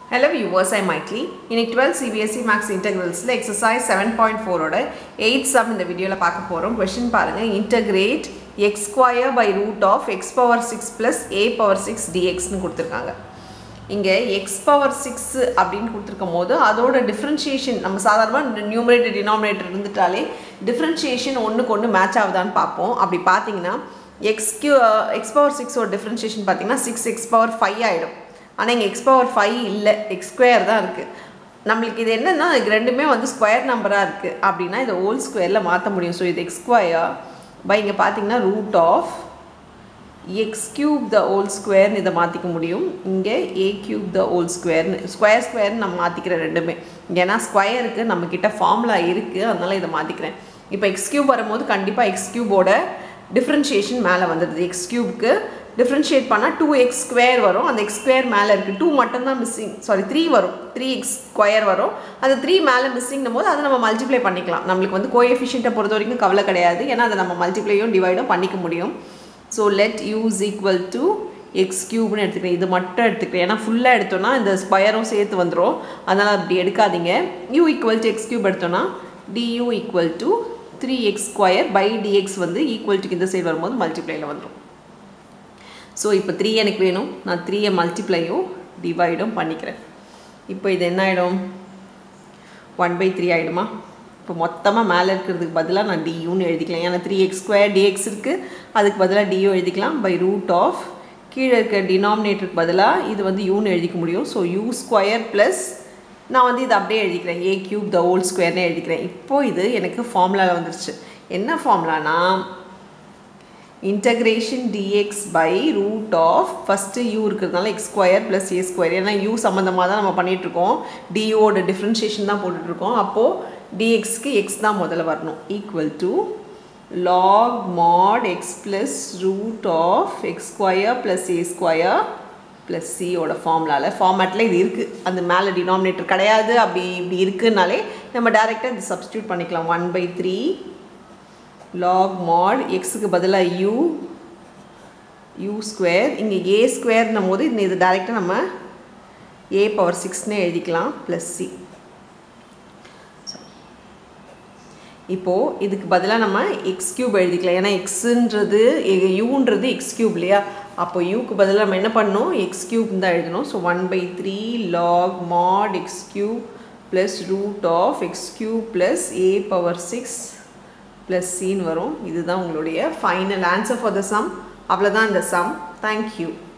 Hello viewers, I'm Maitli. இன்னைக்கு 12 CBSE Max Integralsல exercise 7.4ஓட 8th sum இந்த வீடியோவில் பார்க்க போகிறோம் கொஷின் பாருங்க integrate x square by root of x power 6 plus a power 6 dxன்னு கொடுத்துருக்காங்க இங்கே எக்ஸ் பவர் சிக்ஸ் அப்படின்னு கொடுத்துருக்கும் போது அதோட டிஃப்ரென்ஷியேஷன் நம்ம சாதாரணமாக நியூமரேட்டர் டினாமினேட்டர் இருந்துட்டாலே டிஃப்ரென்ஷியேஷன் ஒன்றுக்கு ஒன்று மேட்ச் ஆகுதான்னு பார்ப்போம் அப்படி பார்த்தீங்கன்னா எக்ஸ் கியூ எக்ஸ் பவர் சிக்ஸோட டிஃப்ரென்ஷியேஷன் பார்த்தீங்கன்னா சிக்ஸ் எக்ஸ் பவர் ஃபைவ் ஆகிடும் ஆனால் இங்கே எக்ஸ் பவர் ஃபைவ் இல்லை எக்ஸ் ஸ்கொயர் தான் இருக்குது நம்மளுக்கு இது என்னென்னா இது ரெண்டுமே வந்து ஸ்கொயர் நம்பராக இருக்குது அப்படின்னா இதை ஹோல் ஸ்கொயரில் மாற்ற முடியும் ஸோ இது எக்ஸ் ஸ்கொயர் பை இங்கே பார்த்தீங்கன்னா root of x cube the whole ஸ்கொயர்னு இதை மாற்றிக்க முடியும் இங்கே ஏ கியூப் த ஹோல் ஸ்கொயர்னு ஸ்கொயர் ஸ்கொயர்னு நம்ம மாற்றிக்கிறேன் ரெண்டுமே ஏன்னா ஸ்கொயருக்கு நம்மக்கிட்ட ஃபார்முலா இருக்குது அதனால் இதை மாற்றிக்கிறேன் இப்போ எக்ஸ் கியூப் வரும்போது கண்டிப்பாக எக்ஸ் கியூபோட டிஃப்ரென்ஷியேஷன் மேலே வந்துடுது எக்ஸ் கியூப்க்கு டிஃப்ரென்ஷியேட் பண்ணால் டூ எக்ஸ் ஸ்கொயர் வரும் அந்த எக்ஸ் ஸ்கொயர் மேலே இருக்குது டூ மட்டும்தான் மிஸ்ஸிங் சாரி த்ரீ வரும் த்ரீ எக்ஸ் ஸ்கொயர் வரும் அந்த த்ரீ மேலே மிஸ்ஸிங்னும் போது அதை நம்ம மல்டிப்ளை பண்ணிக்கலாம் நம்மளுக்கு வந்து கோஎஃபிஷியண்ட்டை பொறுத்த வரைக்கும் கவலை கிடையாது ஏன்னா அதை நம்ம மல்டிப்ளையும் டிவைடும் பண்ணிக்க முடியும் so let u is equal to x க்யூப்னு எடுத்துக்கிறேன் இது மட்டும் எடுத்துக்கிறேன் ஏன்னா ஃபுல்லாக எடுத்தோன்னா இந்த ஸ்கொயரும் சேர்த்து வந்துடும் அதனால் அப்படி எடுக்காதீங்க u equal to x cube எடுத்தோன்னா du equal to three x square by dx வந்து ஈக்குவல் டு இந்த சைடு வரும்போது மல்டிப்ளையில் வந்துடும் ஸோ இப்போ த்ரீ எனக்கு வேணும் நான் த்ரீயை மல்டிப்ளையும் டிவைடும் பண்ணிக்கிறேன் இப்போ இது என்ன ஆகிடும் ஒன் பை த்ரீ ஆகிடுமா இப்போ மொத்தமாக மேலே இருக்கிறதுக்கு பதிலாக நான் டியூன்னு எழுதிக்கலாம் ஏன்னா த்ரீ எக்ஸ் ஸ்கொயர் டிஎக்ஸ் இருக்குது அதுக்கு பதிலாக டியூ எழுதிக்கலாம் பை ரூட் ஆஃப் கீழே இருக்க டினாமினேட்டருக்கு பதிலாக இது வந்து யூன்னு எழுதிக்க முடியும் ஸோ யூ ஸ்கொயர் ப்ளஸ் நான் வந்து இதை அப்படியே எழுதிக்கிறேன் ஏ கியூப் த ஹோல் ஸ்கொயர்னே எழுதிக்கிறேன் இப்போது இது எனக்கு ஃபார்முலாவில் வந்துருச்சு என்ன ஃபார்முலானா integration dx by root of first u இருக்கிறதுனால x square plus a square ஏன்னா யூ சம்மந்தமாக தான் நம்ம பண்ணிகிட்ருக்கோம் டியூவோட டிஃப்ரென்ஷியேஷன் தான் போட்டுட்ருக்கோம் அப்போது டிஎக்ஸ்க்கு எக்ஸ் தான் முதல்ல வரணும் equal to log mod x plus root of x square plus a square plus c ஓட ஃபார்முலாவில் ஃபார்மேட்டில் இது இருக்குது அந்த மேலே டினாமினேட்டர் கிடையாது அப்படி இப்படி இருக்குனாலே நம்ம டேரெக்டாக இது சப்ஸ்டியூட் பண்ணிக்கலாம் one by three log mod எக்ஸுக்கு பதிலாக யூ யூ ஸ்கொயர் இங்கே ஏ ஸ்கொயர்னும் போது இது டேரெக்டாக நம்ம ஏ பவர் சிக்ஸ்னே எழுதிக்கலாம் ப்ளஸ் சி இப்போது இதுக்கு பதிலாக நம்ம எக்ஸ் கியூப் எழுதிக்கலாம் ஏன்னா எக்ஸுன்றது யூன்றது எக்ஸ் கியூப் இல்லையா அப்போ யூக்கு பதிலாக நம்ம என்ன பண்ணணும் எக்ஸ் கியூப் தான் எழுதணும் so one by three log mod x cube plus root of x cube plus a power six plus சின்னு வரும் இதுதான் உங்களுடைய final answer for the sum அவ்வளோதான் இந்த சம் தேங்க்யூ